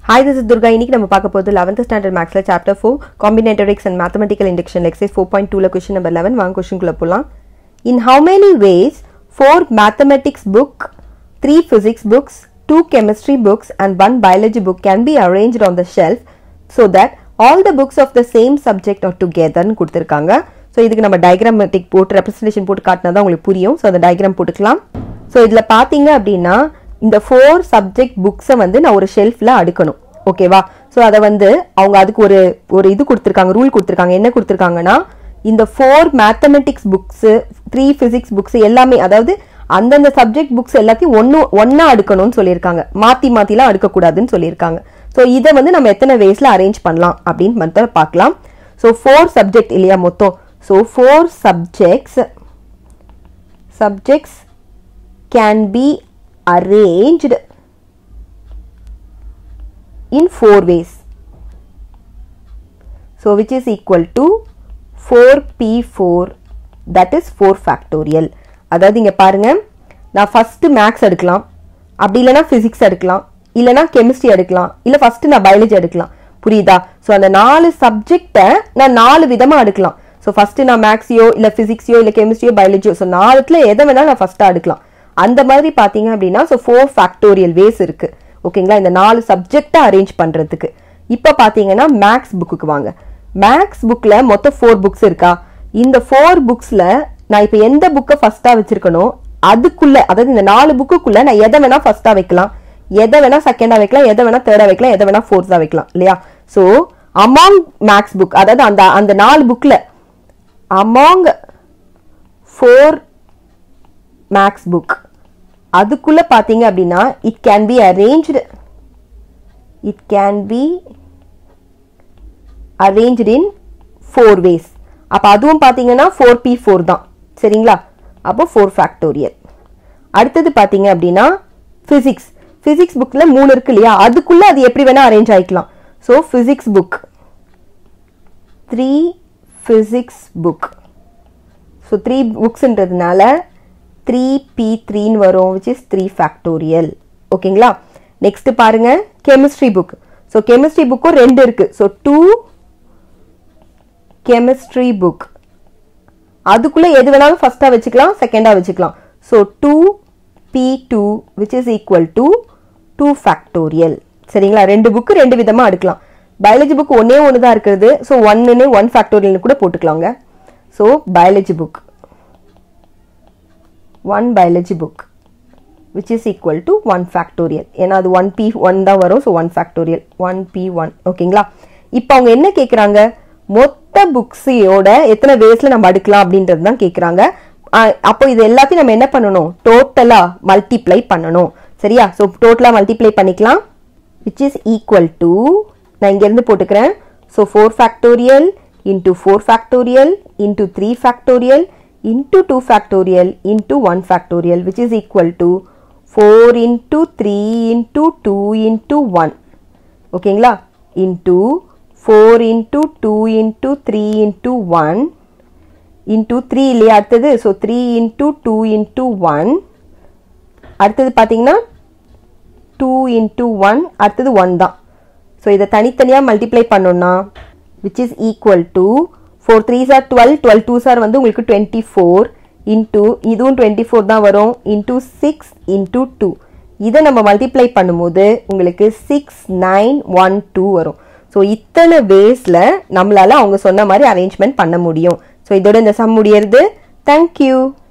Hi this is Durga இன்னைக்கு நம்ம பார்க்க போகிறது லெவன்த் ஸ்டாண்டர்ட் மேக்ஸில் chapter four combinatorics and mathematical induction exercise four point டூவில் கொஷின் நம்பர் லெவன் வாங்க கொஷின்குள்ளே போகலாம் in how many ways four mathematics book three physics books two chemistry books and one biology book can be arrange on the shelf so that all the books of the same subject are டுகெதர்னு கொடுத்துருக்காங்க so இதுக்கு நம்ம diagrammatic போட்டு representation போட்டு காட்டினா தான் உங்களுக்கு புரியும் ஸோ அந்த டயக்ராம் போட்டுக்கலாம் ஸோ இதில் பார்த்தீங்க அப்படின்னா இந்த ஃபோர் சப்ஜெக்ட் புக்ஸை வந்து நான் ஒரு ஷெல்ஃபில் அடுக்கணும் ஓகேவா ஸோ அதை வந்து அவங்க அதுக்கு ஒரு ஒரு இது கொடுத்துருக்காங்க ரூல் கொடுத்துருக்காங்க என்ன கொடுத்துருக்காங்கன்னா இந்த four mathematics books three physics books எல்லாமே அதாவது அந்தந்த சப்ஜெக்ட் புக்ஸ் எல்லாத்தையும் ஒன்று ஒன்றா அடுக்கணும்னு சொல்லியிருக்காங்க மாற்றி மாற்றிலாம் அடுக்கக்கூடாதுன்னு சொல்லியிருக்காங்க ஸோ இதை வந்து நம்ம எத்தனை வேஸில் அரேஞ்ச் பண்ணலாம் அப்படின்னு மட்டும் பார்க்கலாம் ஸோ ஃபோர் சப்ஜெக்ட் இல்லையா மொத்தம் so four subjects subjects can be arranged in four ways. So which is equal to 4p4 that is 4 factorial. அதாவது இங்க பாருங்க நான் ஃபர்ஸ்ட் மேக்ஸ் எடுக்கலாம் அப்படி இல்லைனா ஃபிசிக்ஸ் எடுக்கலாம் இல்லைனா கெமிஸ்ட்ரி எடுக்கலாம் இல்லை ஃபர்ஸ்ட் நான் பயாலஜி எடுக்கலாம் புரியுதா ஸோ அந்த நாலு சப்ஜெக்டை நான் நாலு விதமாக எடுக்கலாம் ஸோ ஃபர்ஸ்ட் நான் மேக்ஸியோ இல்லை ஃபிசிக்ஸியோ இல்லை கெமிஸ்ட்ரியோ பயாலஜியோ ஸோ நாலுத்துல எதை வேணாலும் நான் ஃபர்ஸ்ட்டாக எடுக்கலாம் அந்த மாதிரி பார்த்தீங்க அப்படின்னா ஸோ ஃபோர் ஃபேக்டோரியல் வேஸ் இருக்கு ஓகேங்களா இந்த நாலு சப்ஜெக்டை அரேஞ்ச் பண்ணுறதுக்கு இப்போ பார்த்தீங்கன்னா மேக்ஸ் புக்குக்கு வாங்க மேக்ஸ் புக்கில் மொத்தம் ஃபோர் புக்ஸ் இருக்கா இந்த ஃபோர் புக்ஸில் நான் இப்போ எந்த புக்கை ஃபஸ்ட்டாக வச்சிருக்கணும் அதுக்குள்ள அதாவது இந்த நாலு புக்குக்குள்ள நான் எதை வேணா ஃபர்ஸ்ட்டாக வைக்கலாம் எதை வேணா செகண்டாக வைக்கலாம் எதை வேணா தேர்டாக வைக்கலாம் எதை வேணா ஃபோர்த்தாக வைக்கலாம் இல்லையா ஸோ அமாங் மேக்ஸ் புக் அதாவது அந்த அந்த நாலு புக்கில் அமாங் ஃபோர் மேக்ஸ் புக் அதுக்குள்ள பார்த்தீங்க அப்படின்னா it can be arranged it can be arranged in four ways அப்போ அதுவும் பார்த்தீங்கன்னா ஃபோர் பி ஃபோர் தான் சரிங்களா அப்போ ஃபோர் ஃபேக்டோரியல் அடுத்தது பார்த்தீங்க அப்படின்னா ஃபிசிக்ஸ் ஃபிசிக்ஸ் புக்கில் மூணு இருக்கு இல்லையா அதுக்குள்ளே அது எப்படி வேணால் அரேஞ்ச் ஆகிக்கலாம் so physics book three physics book so three புக்ஸ்ன்றதுனால த்ரீ பி த்ரீன்னு வரும் விச் இஸ் த்ரீ ஃபேக்டோரியல் ஓகேங்களா நெக்ஸ்ட் பாருங்க கெமிஸ்ட்ரி புக் ஸோ கெமிஸ்ட்ரி புக்கும் ரெண்டு இருக்கு ஸோ டூ கெமிஸ்ட்ரி புக் அதுக்குள்ள எது வேணாலும் ஃபர்ஸ்டா வச்சுக்கலாம் செகண்டா வச்சுக்கலாம் so two P two which is equal to two factorial சரிங்களா ரெண்டு புக்கு ரெண்டு விதமாக எடுக்கலாம் பயாலஜி புக் ஒன்னே ஒன்று தான் இருக்கிறது ஸோ ஒன்னுன்னு ஒன் ஃபேக்டோரியல்னு கூட போட்டுக்கலாங்க so biology book one biology book which is equal to one factorial ஏன்னா அது ஒன் பி ஒன் தான் வரும் so one factorial one P one ஓகேங்களா இப்போ அவங்க என்ன கேட்குறாங்க மொத்த புக்ஸையோட எத்தனை வேஸில் நம்ம அடுக்கலாம் அப்படின்றது தான் கேட்குறாங்க அப்போ இது எல்லாத்தையும் நம்ம என்ன பண்ணணும் டோட்டலாக மல்டிப்ளை பண்ணணும் சரியா ஸோ டோட்டலாக மல்டிப்ளை பண்ணிக்கலாம் விச் இஸ் ஈக்குவல் டு நான் இங்கேருந்து போட்டுக்கிறேன் so four factorial into four factorial into three factorial into 2 factorial into 1 factorial which is equal to 4 into 3 into 2 into 1 ஓகேங்களா into 4 into 2 into 3 into 1 into 3 இல்லையா அடுத்தது so 3 into 2 into 1 அடுத்தது பார்த்தீங்கன்னா 2 into 1 அடுத்தது 1 தான் ஸோ இதை தனித்தனியாக மல்டிப்ளை பண்ணோம்னா which is equal to four three sir twelve twelve two sir வந்து உங்களுக்கு டுவெண்ட்டி ஃபோர் இன்டூ இதுவும் டுவெண்ட்டி ஃபோர் தான் வரும் இன்டூ சிக்ஸ் இன்டூ டூ இதை நம்ம மல்டிப்ளை பண்ணும்போது உங்களுக்கு சிக்ஸ் நைன் ஒன் டூ வரும் ஸோ இத்தனை வேஸில் நம்மளால அவங்க சொன்ன மாதிரி அரேஞ்ச்மெண்ட் பண்ண முடியும் ஸோ இதோட இந்த சம் முடியறது தேங்க்யூ